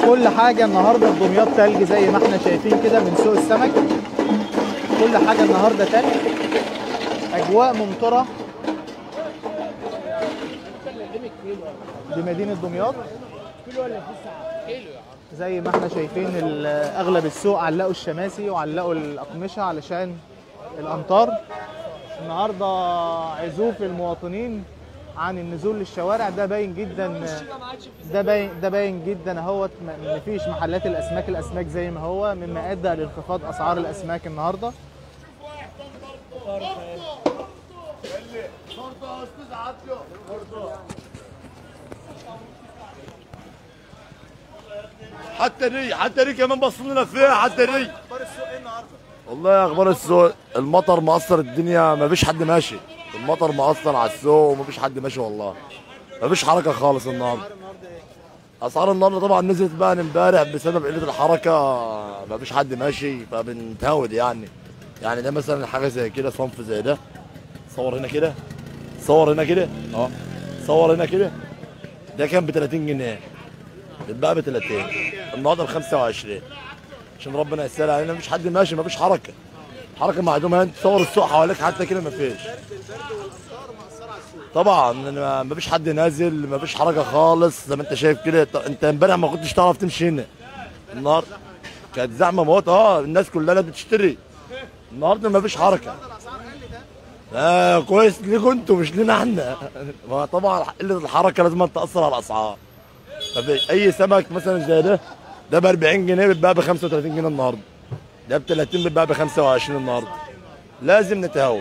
كل حاجة النهاردة في دمياط تلج زي ما احنا شايفين كده من سوق السمك كل حاجة النهاردة تلج أجواء ممطرة بمدينة دمياط زي ما احنا شايفين ال- أغلب السوق علقوا الشماسي وعلقوا الأقمشة علشان الأمطار النهاردة عزوف المواطنين عن النزول للشوارع ده باين جدا ده باين ده باين جدا اهوت م- مفيش محلات الاسماك الاسماك زي ما هو مما ادى لانخفاض اسعار الاسماك النهارده حتى دي حتى دي كمان بصوا لنا فيها حتى دي والله يا اخبار السوق المطر مأثر الدنيا ما فيش حد ماشي المطر مأثر على السوق وما فيش حد ماشي والله ما فيش حركه خالص النهارده اسعار النهارده طبعا نزلت بقى من امبارح بسبب قله الحركه ما فيش حد ماشي فبنتهود يعني يعني ده مثلا حاجه زي كده صنف زي ده صور هنا كده صور هنا كده اه صور هنا كده ده كان ب 30 جنيه بيتباع ب 30 النهارده ب 25 عشان ربنا يسهل علينا مفيش حد ماشي مفيش حركه حركه معدومه انت تصور السوق حواليك حتى كده مفيش طبعا ما- مفيش حد نازل مفيش حركه خالص زي ما انت شايف كده ط- انت امبارح ما كنتش تعرف تمشي هنا النهارده كانت زحمه موت اه الناس كلها بتشتري النهارده مفيش حركه آه كويس ليكوا انتوا مش لينا احنا ما طبعا قله الحركه لازم تاثر على الاسعار طب اي سمك مثلا زي ده ده ب 40 جنيه بيتباع ب 35 جنيه النهارده ده ب 30 بيتباع ب 25 النهارده لازم نتهور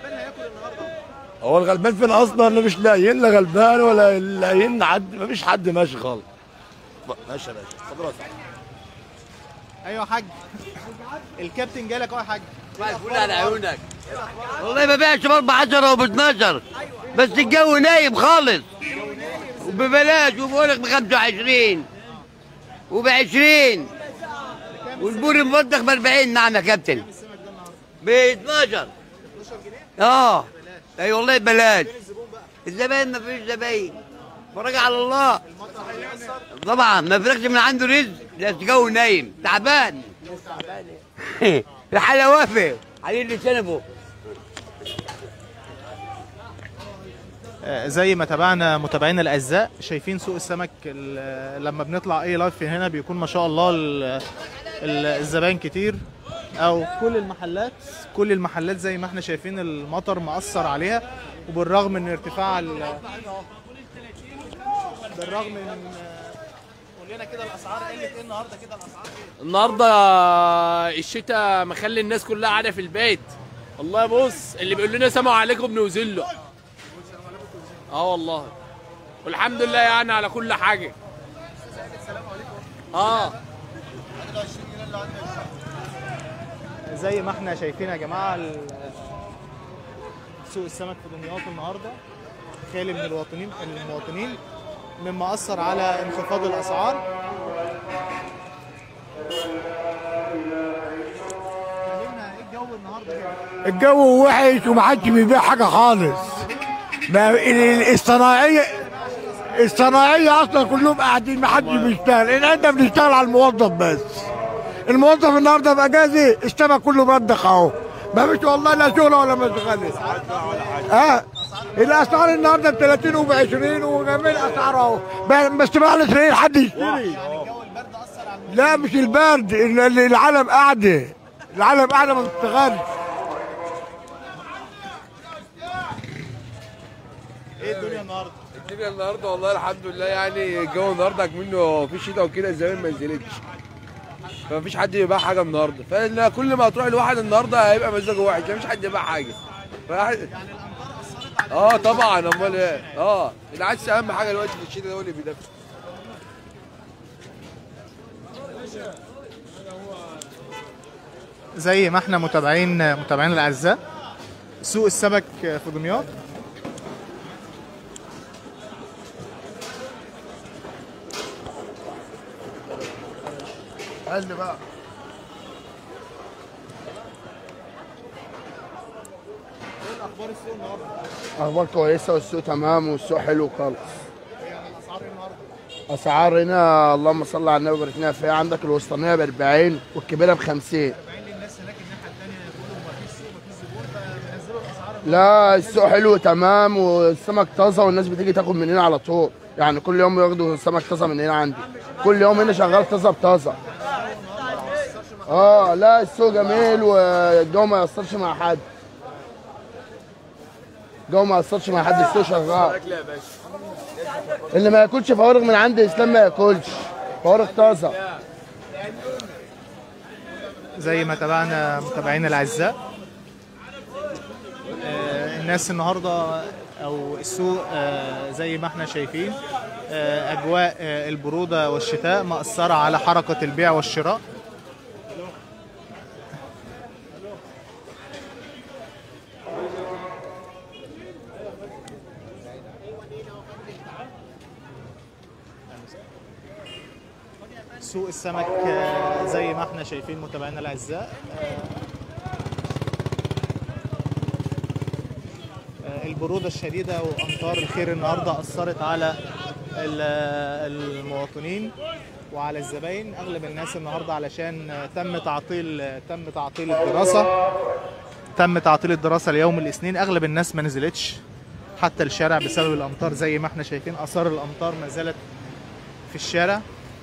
هو الغلبان فين اصلا اللي مش لاقيين لا غلبان ولا لاقيين حد مفيش حد ماشي خالص ماشي يا باشا اتفضل يا صاحبي. ايوه يا حاج الكابتن جالك اهو يا حاج فل على عيونك والله ما بيعش ب 14 وب 12 بس الجو نايم خالص وببلاش وبقول لك ب 25 وب 20 والبوري مفضخ ب 40 نعم يا كابتن ب 12 اه اي والله ببلاش الزباين ما فيش زباين فرج على الله طبعا ما فرقش من عنده رزق ده الجو نايم تعبان الحالة وافي عليه اللي شنبه آه، زي ما تابعنا متابعينا الاعزاء شايفين سوق السمك ال- لما بنطلع اي لايف هنا بيكون ما شاء الله ال- ال- الزباين كتير او كل المحلات كل المحلات زي ما احنا شايفين المطر مأثر عليها وبالرغم من ارتفاع ال- بالرغم من قول لنا كده الاسعار قلت ايه النهارده كده الاسعار ايه؟ النهارده الشتاء مخلي الناس كلها قاعده في البيت والله بص اللي بيقول لنا سلام عليكم بنوزل له اه والله والحمد لله يعني على كل حاجه اه زي ما احنا شايفين يا جماعه ال- سوق السمك في دمياط النهارده خالي من الواطنين المواطنين مما اثر على انخفاض الاسعار كلمنا ايه الجو النهارده كده؟ الجو وحش ومحدش بيبيع حاجه خالص ما ال- ال- الصناعيه الصناعيه اصلا كلهم قاعدين محدش بيشتغل ان احنا بنشتغل على الموظف بس الموظف النهارده باجازه السمك كله مردخ اهو ما فيش والله لا شغل ولا مشغله اه الاسعار النهارده ب 30 وب 20 وجميع الاسعار اهو ب- بس معلش ليه حد يشتري لا مش البرد ال- ال- العالم قاعده العالم قاعده ما بتشتغلش ايه الدنيا النهارده؟ الدنيا النهارده والله الحمد لله يعني الجو النهارده منه في شتاء وكده الزمان ما نزلتش فمفيش حد يبيع حاجه النهارده فإن كل ما تروح لواحد النهارده هيبقى مزاجه وحش مفيش حد يبيع حاجه فواحد- اه طبعا امال ايه اه العدس اهم حاجه دلوقتي في الشتاء ده هو اللي بيدفع زي ما احنا متابعين متابعين الاعزاء سوق السمك في دمياط قال لي بقى اخبار السوق النهارده؟ اخبار كويسه والسوق تمام والسوق حلو خالص يعني الاسعار ايه النهارده؟ اسعار هنا اللهم صل على النبي وبارك لنا فيها عندك الوسطانيه ب 40 والكبيره ب 50 لا السوق حلو تمام والسمك طازه والناس بتيجي تاخد من هنا على طول يعني كل يوم ياخدوا سمك طازه من هنا عندي كل يوم هنا شغال طازه بطازه اه لا السوق جميل والجو ما يأثرش مع حد الجو ما يأثرش مع حد السوق شغال اللي ما ياكلش فوارغ من عند اسلام ما ياكلش فوارغ طازه زي ما تابعنا متابعينا الاعزاء آه، الناس النهارده او السوق آه، زي ما احنا شايفين آه، اجواء آه، البروده والشتاء مأثره على حركه البيع والشراء سوق السمك آه، زي ما احنا شايفين متابعينا الاعزاء آه، البروده الشديده وامطار الخير النهارده اثرت على ال- المواطنين وعلى الزباين اغلب الناس النهارده علشان آه، تم تعطيل آه، تم تعطيل الدراسه تم تعطيل الدراسه ليوم الاثنين اغلب الناس ما نزلتش حتى الشارع بسبب الامطار زي ما احنا شايفين اثار الامطار ما زالت في الشارع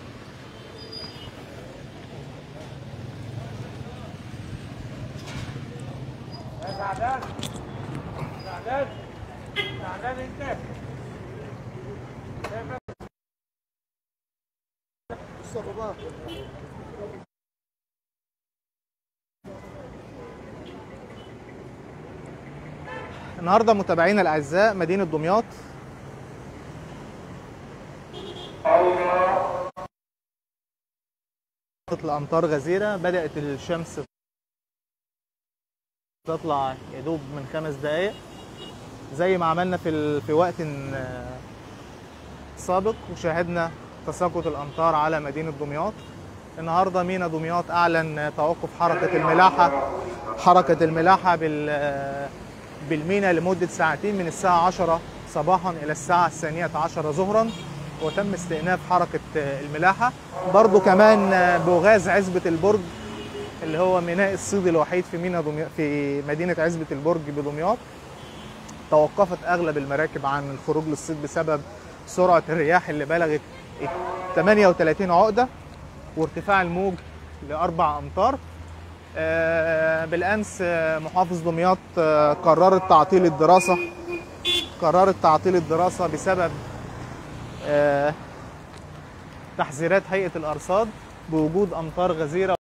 النهارده متابعينا الاعزاء مدينه دمياط تطلع امطار غزيره بدات الشمس تطلع يدوب من خمس دقائق زي ما عملنا في ال... في وقت آه، سابق وشاهدنا تساقط الامطار على مدينه دمياط النهارده مينا دمياط اعلن توقف حركه الملاحه حركه الملاحه بال آه، بالمينا لمده ساعتين من الساعه 10 صباحا الى الساعه الثانيه عشر ظهرا وتم استئناف حركه آه، الملاحه برضو كمان آه، بوغاز عزبه البرج اللي هو ميناء الصيد الوحيد في مينا دمياط في مدينه عزبه البرج بدمياط توقفت اغلب المراكب عن الخروج للصيد بسبب سرعه الرياح اللي بلغت 38 عقده وارتفاع الموج لاربع امتار آه، بالامس آه، محافظ دمياط آه، قررت تعطيل الدراسه قررت تعطيل الدراسه بسبب آه، تحذيرات هيئه الارصاد بوجود امطار غزيره